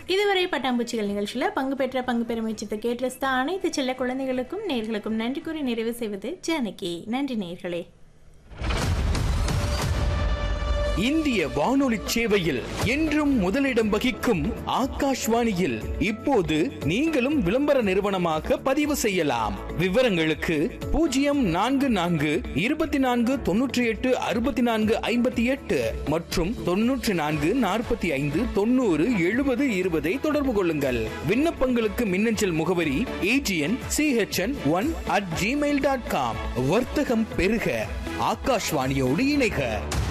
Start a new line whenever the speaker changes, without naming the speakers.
இதுவரை பட்டாம்பூச்சிகள் நிகழ்ச்சியில் பங்கு பெற்ற பங்கு பெற முயற்சித்த கேட்டு அனைத்து செல்ல குழந்தைகளுக்கும் நேர்களுக்கும் நன்றி கூறி நிறைவு செய்வது ஜானகி நன்றி நேர்களே
இந்திய வானொலி சேவையில் என்றும் முதலிடம் வகிக்கும் ஆகாஷ்வாணியில் இப்போது நீங்களும் விளம்பர நிறுவனமாக பதிவு செய்யலாம் விவரங்களுக்கு பூஜ்ஜியம் நான்கு நான்கு இருபத்தி நான்கு தொன்னூற்றி எட்டு அறுபத்தி நான்கு ஐம்பத்தி எட்டு மற்றும் தொன்னூற்றி நான்கு நாற்பத்தி ஐந்து தொண்ணூறு எழுபது இருபதை தொடர்பு கொள்ளுங்கள் விண்ணப்பங்களுக்கு மின்னஞ்சல் முகவரி AGN CHN one at Gmail dot com வர்த்தகம் பெருக ஆகாஷ்வாணியோடு இணைக